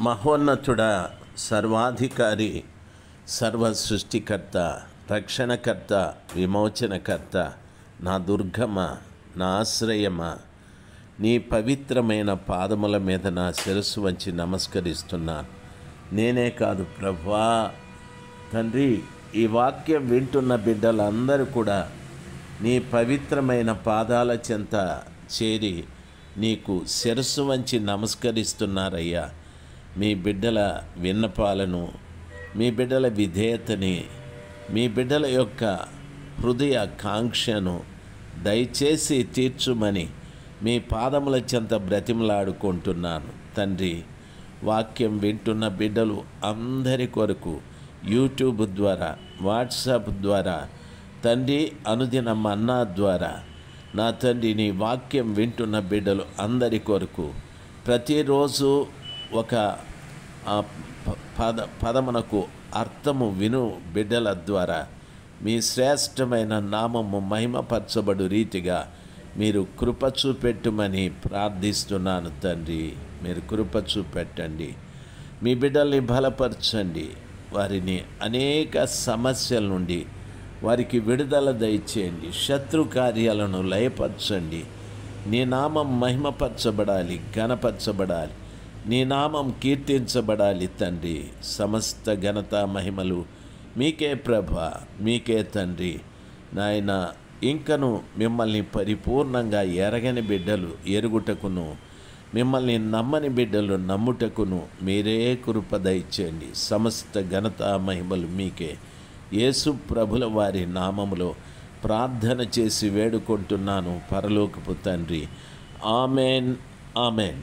మహోన్నతుడ సర్వాధికారి సర్వ సృష్టికర్త రక్షణకర్త విమోచనకర్త నా దుర్గమ నా ఆశ్రయమ నీ పవిత్రమైన పాదముల మీద నా శిరస్సు వంచి నమస్కరిస్తున్నాను నేనే కాదు ప్రభా తండ్రి ఈ వాక్యం వింటున్న బిడ్డలందరూ కూడా నీ పవిత్రమైన పాదాల చెంత చేరి నీకు శిరస్సు వంచి నమస్కరిస్తున్నారయ్యా మీ బిడ్డల విన్నపాలను మీ బిడ్డల విధేయతని మీ బిడ్డల యొక్క హృదయ కాంక్షను దయచేసి తీర్చుమని మీ పాదముల చెంత బ్రతిమలాడుకుంటున్నాను తండ్రి వాక్యం వింటున్న బిడ్డలు అందరి కొరకు యూట్యూబ్ ద్వారా వాట్సాప్ ద్వారా తండ్రి అనుదిన మన్నా ద్వారా నా తండ్రి నీ వాక్యం వింటున్న బిడ్డలు అందరి కొరకు ప్రతిరోజు ఒక ఆ, ప- పద పదమునకు అర్థము విను బిడ్డల ద్వారా మీ శ్రేష్టమైన నామము మహిమపరచబడు రీతిగా మీరు కృప చూపెట్టుమని ప్రార్థిస్తున్నాను తండ్రి మీరు కృప చూపెట్టండి మీ బిడ్డల్ని బలపరచండి వారిని అనేక సమస్యల నుండి వారికి విడుదల దయచేయండి శత్రు కార్యాలను లయపరచండి నీ నామం మహిమపరచబడాలి ఘనపరచబడాలి నీ నామం కీర్తించబడాలి తండ్రి సమస్త ఘనత మహిమలు మీకే ప్రభ మీకే తండ్రి నాయన ఇంకను మిమ్మల్ని పరిపూర్ణంగా ఎరగని బిడ్డలు ఎరుగుటకును మిమ్మల్ని నమ్మని బిడ్డలు నమ్ముటకును మీరే కృప దయచేయండి సమస్త ఘనత మహిమలు మీకే యేసు ప్రభుల వారి నామములో ప్రార్థన చేసి వేడుకుంటున్నాను పరలోకపు తండ్రి ఆమెన్ ఆమెన్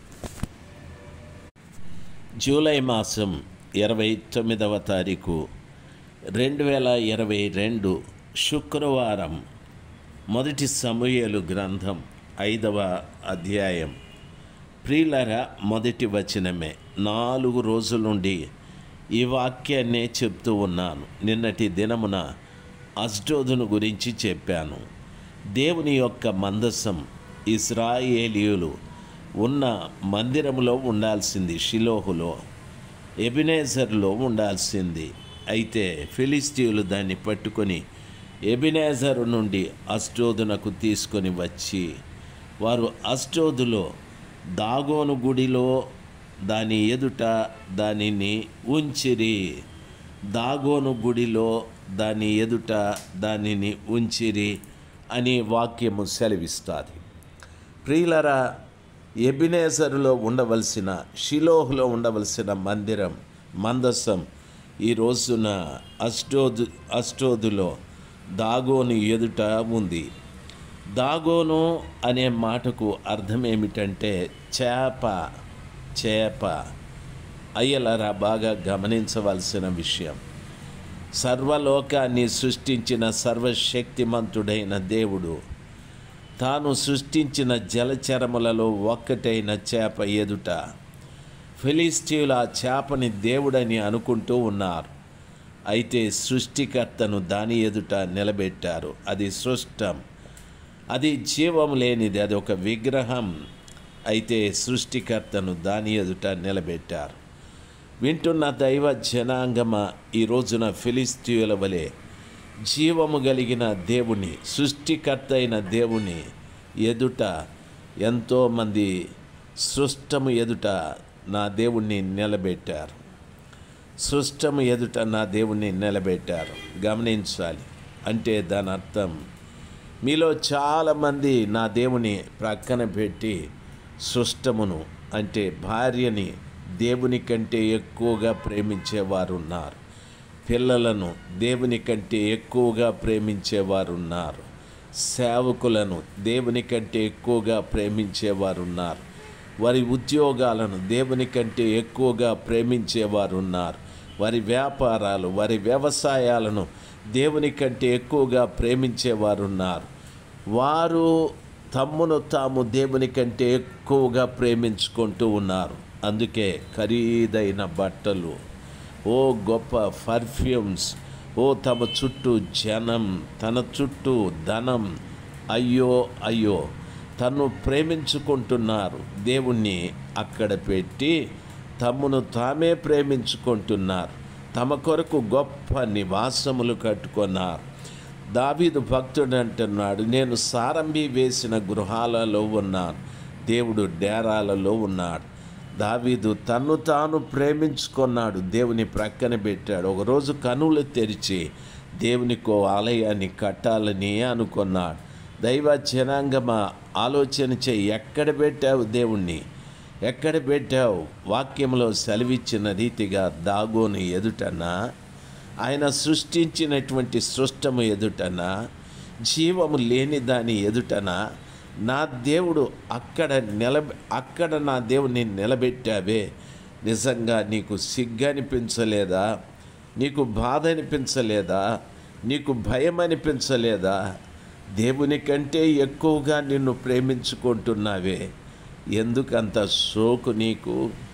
జూలై మాసం ఇరవై తొమ్మిదవ తారీఖు రెండు వేల ఇరవై రెండు శుక్రవారం మొదటి సమూహలు గ్రంథం ఐదవ అధ్యాయం ప్రియులర మొదటి వచనమే నాలుగు రోజుల నుండి ఈ వాక్యాన్నే చెప్తూ ఉన్నాను నిన్నటి దినమున అస్డోదును గురించి చెప్పాను దేవుని యొక్క మందసం ఇస్రాయేలీయులు ఉన్న మందిరములో ఉండాల్సింది షిలోహులో ఎబినేజర్లో ఉండాల్సింది అయితే ఫిలిస్తీయులు దాన్ని పట్టుకొని ఎబినేజర్ నుండి అష్టోదునకు తీసుకొని వచ్చి వారు అష్టోదులో దాగోను గుడిలో దాని ఎదుట దానిని ఉంచిరి దాగోను గుడిలో దాని ఎదుట దానిని ఉంచిరి అని వాక్యము సెలవిస్తుంది ప్రియులరా ఎబినేజరులో ఉండవలసిన షిలోహులో ఉండవలసిన మందిరం మందసం ఈ రోజున అష్టోదు అష్టోదులో దాగోను ఎదుట ఉంది దాగోను అనే మాటకు అర్థం ఏమిటంటే చేప చేప అయ్యలరా బాగా గమనించవలసిన విషయం సర్వలోకాన్ని సృష్టించిన సర్వశక్తిమంతుడైన దేవుడు తాను సృష్టించిన జలచరములలో ఒక్కటైన చేప ఎదుట ఫిలిస్తీయులు ఆ చేపని దేవుడని అనుకుంటూ ఉన్నారు అయితే సృష్టికర్తను దాని ఎదుట నిలబెట్టారు అది సృష్టం అది జీవం లేనిది అది ఒక విగ్రహం అయితే సృష్టికర్తను దాని ఎదుట నిలబెట్టారు వింటున్న దైవ జనాంగమ ఈ రోజున ఫిలిస్తీయుల వలె జీవము కలిగిన దేవుని సృష్టికర్త అయిన దేవుని ఎదుట ఎంతోమంది సృష్టము ఎదుట నా దేవుణ్ణి నిలబెట్టారు సృష్టము ఎదుట నా దేవుణ్ణి నిలబెట్టారు గమనించాలి అంటే దాని అర్థం మీలో చాలామంది నా దేవుని ప్రక్కన పెట్టి సృష్టమును అంటే భార్యని దేవుని కంటే ఎక్కువగా ప్రేమించేవారు ఉన్నారు పిల్లలను దేవుని కంటే ఎక్కువగా ప్రేమించేవారు ఉన్నారు సేవకులను దేవుని కంటే ఎక్కువగా ప్రేమించేవారు ఉన్నారు వారి ఉద్యోగాలను దేవుని కంటే ఎక్కువగా ప్రేమించేవారు ఉన్నారు వారి వ్యాపారాలు వారి వ్యవసాయాలను దేవుని కంటే ఎక్కువగా ప్రేమించేవారు ఉన్నారు వారు తమ్మును తాము దేవుని కంటే ఎక్కువగా ప్రేమించుకుంటూ ఉన్నారు అందుకే ఖరీదైన బట్టలు ఓ గొప్ప పర్ఫ్యూమ్స్ ఓ తమ చుట్టూ జనం తన చుట్టూ ధనం అయ్యో అయ్యో తను ప్రేమించుకుంటున్నారు దేవుణ్ణి అక్కడ పెట్టి తమ్మును తామే ప్రేమించుకుంటున్నారు తమ కొరకు గొప్ప నివాసములు కట్టుకున్నారు దావీదు భక్తుడు అంటున్నాడు నేను సారంభి వేసిన గృహాలలో ఉన్నాను దేవుడు డేరాలలో ఉన్నాడు దావీదు తన్ను తాను ప్రేమించుకున్నాడు దేవుని ప్రక్కన పెట్టాడు ఒకరోజు కనులు తెరిచి దేవునికో ఆలయాన్ని కట్టాలని అనుకున్నాడు దైవ జనాంగమా ఆలోచన చేయి ఎక్కడ పెట్టావు దేవుణ్ణి ఎక్కడ పెట్టావు వాక్యంలో సెలవిచ్చిన రీతిగా దాగోను ఎదుటనా ఆయన సృష్టించినటువంటి సృష్టము ఎదుటన జీవము లేని దాని ఎదుటన నా దేవుడు అక్కడ నిలబ అక్కడ నా దేవుడిని నిలబెట్టావే నిజంగా నీకు సిగ్గు అనిపించలేదా నీకు బాధ అనిపించలేదా నీకు భయం అనిపించలేదా దేవుని కంటే ఎక్కువగా నిన్ను ప్రేమించుకుంటున్నావే ఎందుకంత సోకు నీకు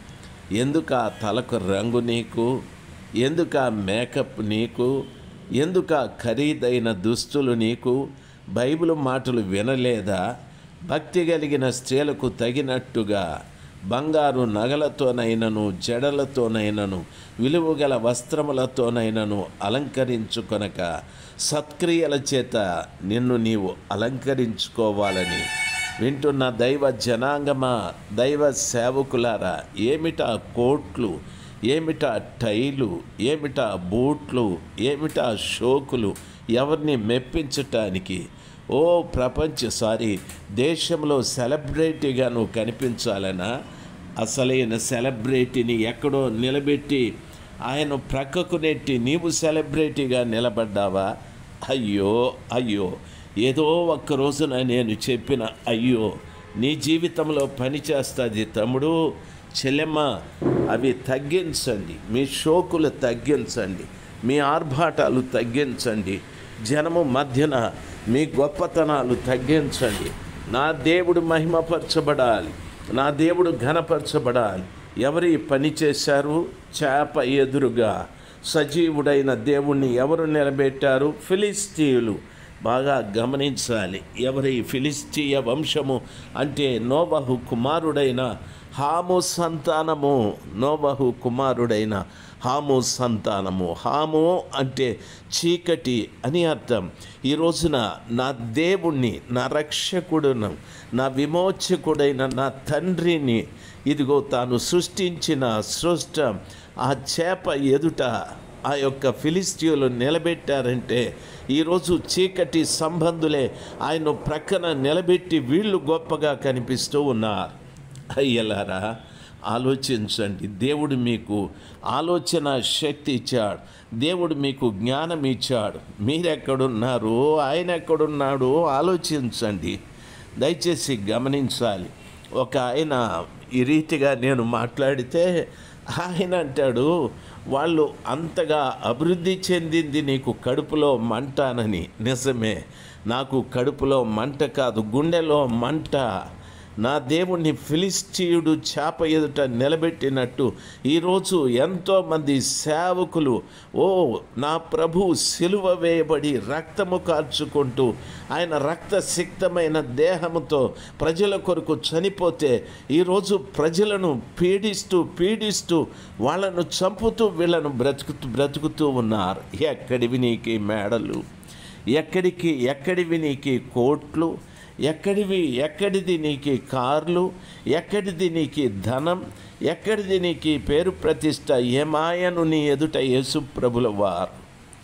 ఎందుకు ఆ తలకు రంగు నీకు ఎందుకు ఆ మేకప్ నీకు ఎందుకు ఆ ఖరీదైన దుస్తులు నీకు బైబిల్ మాటలు వినలేదా భక్తి కలిగిన స్త్రీలకు తగినట్టుగా బంగారు నగలతోనైనను జడలతోనైనను విలువగల వస్త్రములతోనైనను అలంకరించుకొనక సత్క్రియల చేత నిన్ను నీవు అలంకరించుకోవాలని వింటున్న దైవ జనాంగమా దైవ సేవకులారా ఏమిటా కోట్లు ఏమిటా టైలు ఏమిటా బూట్లు ఏమిటా షోకులు ఎవరిని మెప్పించటానికి ఓ ప్రపంచ సారీ దేశంలో సెలబ్రిటీగా నువ్వు కనిపించాలనా అసలైన సెలబ్రిటీని ఎక్కడో నిలబెట్టి ఆయన ప్రక్కకు నెట్టి నీవు సెలబ్రిటీగా నిలబడ్డావా అయ్యో అయ్యో ఏదో ఒక్క రోజున నేను చెప్పిన అయ్యో నీ జీవితంలో పని చేస్తుంది తమ్ముడు చెల్లెమ్మ అవి తగ్గించండి మీ షోకులు తగ్గించండి మీ ఆర్భాటాలు తగ్గించండి జనము మధ్యన మీ గొప్పతనాలు తగ్గించండి నా దేవుడు మహిమపరచబడాలి నా దేవుడు ఘనపరచబడాలి ఎవరు ఈ పని చేశారు చేప ఎదురుగా సజీవుడైన దేవుణ్ణి ఎవరు నిలబెట్టారు ఫిలిస్తీయులు బాగా గమనించాలి ఎవరి ఫిలిస్తీయ వంశము అంటే నోబహు కుమారుడైన హాము సంతానము నోబహు కుమారుడైన హాము సంతానము హాము అంటే చీకటి అని అర్థం ఈ రోజున నా దేవుణ్ణి నా రక్షకుడును నా విమోచకుడైన నా తండ్రిని ఇదిగో తాను సృష్టించిన సృష్ట ఆ చేప ఎదుట ఆ యొక్క ఫిలిస్తీయులు నిలబెట్టారంటే ఈరోజు చీకటి సంబంధులే ఆయన ప్రక్కన నిలబెట్టి వీళ్ళు గొప్పగా కనిపిస్తూ ఉన్నారు అయ్యలారా ఆలోచించండి దేవుడు మీకు ఆలోచన శక్తి ఇచ్చాడు దేవుడు మీకు జ్ఞానం ఇచ్చాడు మీరెక్కడున్నారు ఆయన ఎక్కడున్నాడు ఆలోచించండి దయచేసి గమనించాలి ఒక ఆయన ఈ రీతిగా నేను మాట్లాడితే ఆయన అంటాడు వాళ్ళు అంతగా అభివృద్ధి చెందింది నీకు కడుపులో మంటానని నిజమే నాకు కడుపులో మంట కాదు గుండెలో మంట నా దేవుణ్ణి ఫిలిస్తీయుడు చేప ఎదుట నిలబెట్టినట్టు ఈరోజు ఎంతోమంది సేవకులు ఓ నా ప్రభు సిలువ వేయబడి రక్తము కార్చుకుంటూ ఆయన రక్తసిక్తమైన దేహముతో ప్రజల కొరకు చనిపోతే ఈరోజు ప్రజలను పీడిస్తూ పీడిస్తూ వాళ్ళను చంపుతూ వీళ్ళను బ్రతుకుతూ బ్రతుకుతూ ఉన్నారు ఎక్కడివి నీకు మేడలు ఎక్కడికి ఎక్కడివి నీకు కోట్లు ఎక్కడివి ఎక్కడిది నీకు కార్లు ఎక్కడిది నీకు ధనం ఎక్కడిది నీకు పేరు ప్రతిష్ట ఏమాయను నీ ఎదుట యేసు ప్రభుల వారు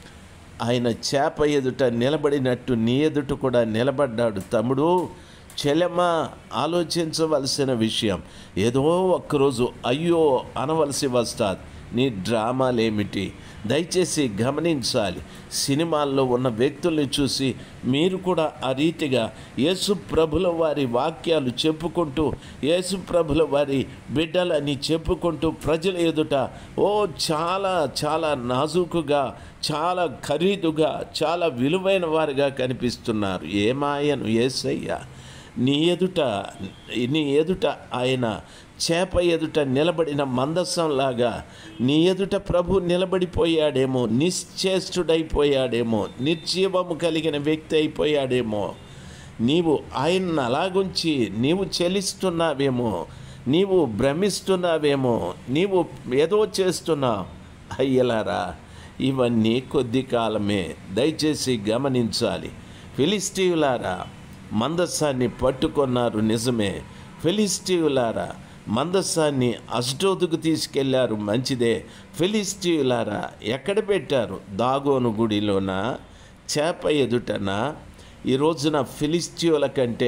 ఆయన చేప ఎదుట నిలబడినట్టు నీ ఎదుట కూడా నిలబడ్డాడు తమ్ముడు చెలెమ్మ ఆలోచించవలసిన విషయం ఏదో ఒక్కరోజు అయ్యో అనవలసి వస్తాది నీ డ్రామాలేమిటి దయచేసి గమనించాలి సినిమాల్లో ఉన్న వ్యక్తుల్ని చూసి మీరు కూడా ఆ రీతిగా యేసు ప్రభుల వారి వాక్యాలు చెప్పుకుంటూ యేసు ప్రభుల వారి బిడ్డలని చెప్పుకుంటూ ప్రజల ఎదుట ఓ చాలా చాలా నాజూకుగా చాలా ఖరీదుగా చాలా విలువైన వారిగా కనిపిస్తున్నారు ఏమాయను ఏసయ్య నీ ఎదుట నీ ఎదుట ఆయన చేప ఎదుట నిలబడిన మందస్సంలాగా నీ ఎదుట ప్రభు నిలబడిపోయాడేమో నిశ్చేష్టుడైపోయాడేమో నిర్జీవము కలిగిన వ్యక్తి అయిపోయాడేమో నీవు ఆయన్ని అలాగుంచి నీవు చెలిస్తున్నావేమో నీవు భ్రమిస్తున్నావేమో నీవు ఏదో చేస్తున్నావు అయ్యలారా ఇవన్నీ కొద్ది కాలమే దయచేసి గమనించాలి ఫిలిస్టీయులారా మందస్సాన్ని పట్టుకున్నారు నిజమే ఫిలిస్టీయులారా మందస్సాన్ని అష్టోదుకు తీసుకెళ్లారు మంచిదే ఫిలిస్టీయులారా ఎక్కడ పెట్టారు దాగోను గుడిలోనా చేప ఎదుటనా ఈ రోజున ఫిలిస్టీయుల కంటే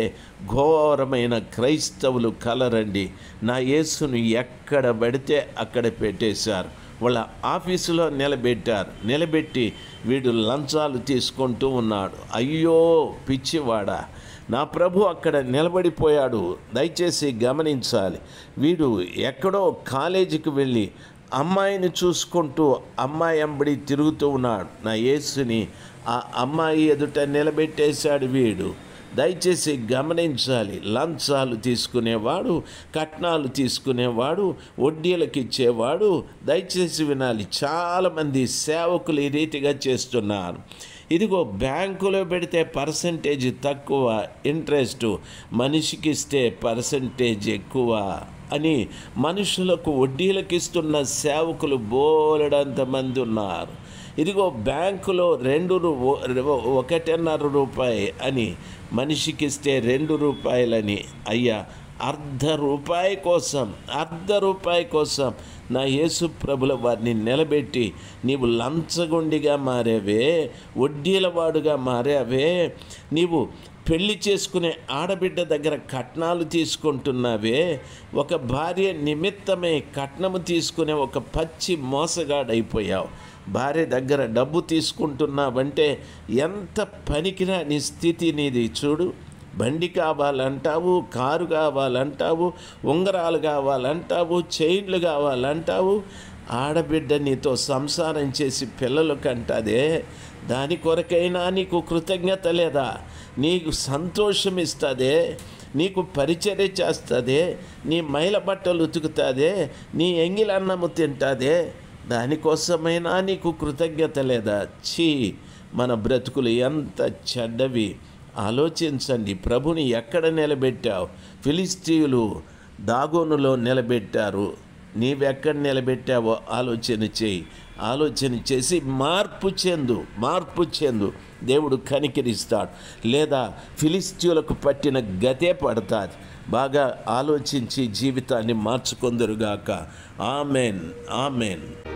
ఘోరమైన క్రైస్తవులు కలరండి నా యేసును ఎక్కడ పడితే అక్కడ పెట్టేశారు వాళ్ళ ఆఫీసులో నిలబెట్టారు నిలబెట్టి వీడు లంచాలు తీసుకుంటూ ఉన్నాడు అయ్యో పిచ్చివాడా నా ప్రభు అక్కడ నిలబడిపోయాడు దయచేసి గమనించాలి వీడు ఎక్కడో కాలేజీకి వెళ్ళి అమ్మాయిని చూసుకుంటూ అమ్మాయి అంబడి తిరుగుతూ ఉన్నాడు నా యేసుని ఆ అమ్మాయి ఎదుట నిలబెట్టేశాడు వీడు దయచేసి గమనించాలి లంచాలు తీసుకునేవాడు కట్నాలు తీసుకునేవాడు వడ్డీలకు ఇచ్చేవాడు దయచేసి వినాలి చాలామంది సేవకులు ఈ రీతిగా చేస్తున్నారు ఇదిగో బ్యాంకులో పెడితే పర్సంటేజ్ తక్కువ ఇంట్రెస్ట్ మనిషికి ఇస్తే పర్సంటేజ్ ఎక్కువ అని మనుషులకు వడ్డీలకు ఇస్తున్న సేవకులు బోలెడంత మంది ఉన్నారు ఇదిగో బ్యాంకులో రెండు రు- ఒకటిన్నర రూపాయి అని మనిషికి ఇస్తే రెండు రూపాయలని అయ్యా అర్ధ రూపాయి కోసం అర్ధ రూపాయి కోసం నా యేసు ప్రభుల వారిని నిలబెట్టి నీవు లంచగొండిగా మారావే వడ్డీలవాడుగా మారావే నీవు పెళ్లి చేసుకునే ఆడబిడ్డ దగ్గర కట్నాలు తీసుకుంటున్నావే ఒక భార్య నిమిత్తమే కట్నము తీసుకునే ఒక పచ్చి మోసగాడైపోయావు భార్య దగ్గర డబ్బు తీసుకుంటున్నావంటే ఎంత పనికిరా నీ స్థితి నీది చూడు బండి కావాలంటావు కారు కావాలంటావు ఉంగరాలు కావాలంటావు చైన్లు కావాలంటావు ఆడబిడ్డ నీతో సంసారం చేసి పిల్లలు కంటదే దాని కొరకైనా నీకు కృతజ్ఞత లేదా నీకు సంతోషం ఇస్తుందే నీకు పరిచర్య చేస్తుంది నీ మైల బట్టలు ఉతుకుతుంది నీ ఎంగిలన్నము తింటుంది దానికోసమైనా నీకు కృతజ్ఞత లేదా ఛీ మన బ్రతుకులు ఎంత చెడ్డవి ఆలోచించండి ప్రభుని ఎక్కడ నిలబెట్టావు ఫిలిస్తీయులు దాగోనులో నిలబెట్టారు నీవెక్కడ నిలబెట్టావో ఆలోచన చేయి ఆలోచన చేసి మార్పు చెందు మార్పు చెందు దేవుడు కనికరిస్తాడు లేదా ఫిలిస్తీయులకు పట్టిన గతే పడతాది బాగా ఆలోచించి జీవితాన్ని మార్చుకొందరుగాక ఆమెన్ ఆమెన్